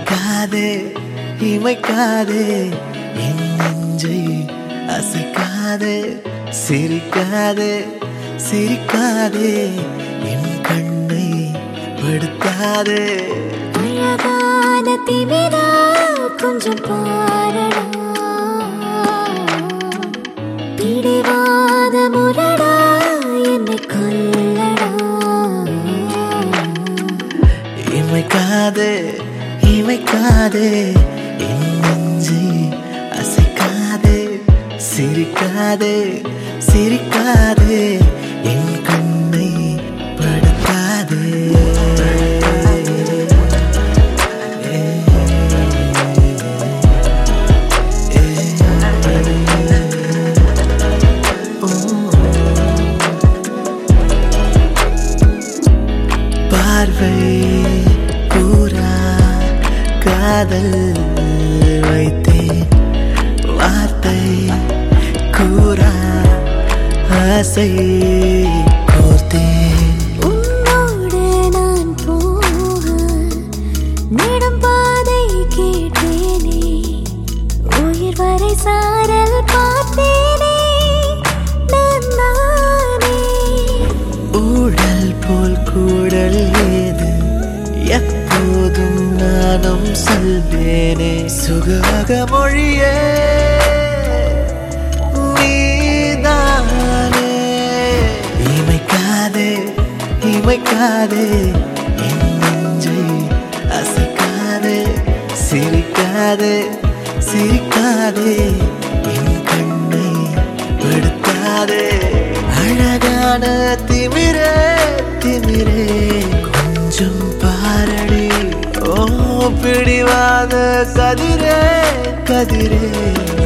இமைக்காதே இமைக்காதே என் நெஞ்சை அசைக்காதே சிரிக்காதே சிரிக்காதே என் கண்ணை படுத்தாதே அழகான திமிரா கொஞ்சம் பாரடா பிடிவாத முரடா என்னை கொல்லடா இமைக்காதே இமைக்காதே என் நெஞ்சை அசைக்காதே சிரிக்காதே சிரிக்காதே என் கண்ணை படுத்தாதே பார்வை பூரா காதல் வைத்தேன் வார்த்தை கூறா ஆசை கோர்த்தேன் உன்னோடு நான் போக நெடும் பாதை கேட்டேனே உயிர் வரை சாரல் பார்த்தேனே நான் தானே ஊழல் போல் கூடல் ஏது எப்போதும் நானும் சொல்வேனே சுகாக மொழியே நீதானே இமைக்காதே இமைக்காதே என் நெஞ்சை அசைக்காதே சிரிக்காதே சிரிக்காதே என் கண்ணை படுத்தாதே அழகான திமிரே திமிரே கொஞ்சம் பாரடி ஓ பிடிவாத கதிரே கதிரே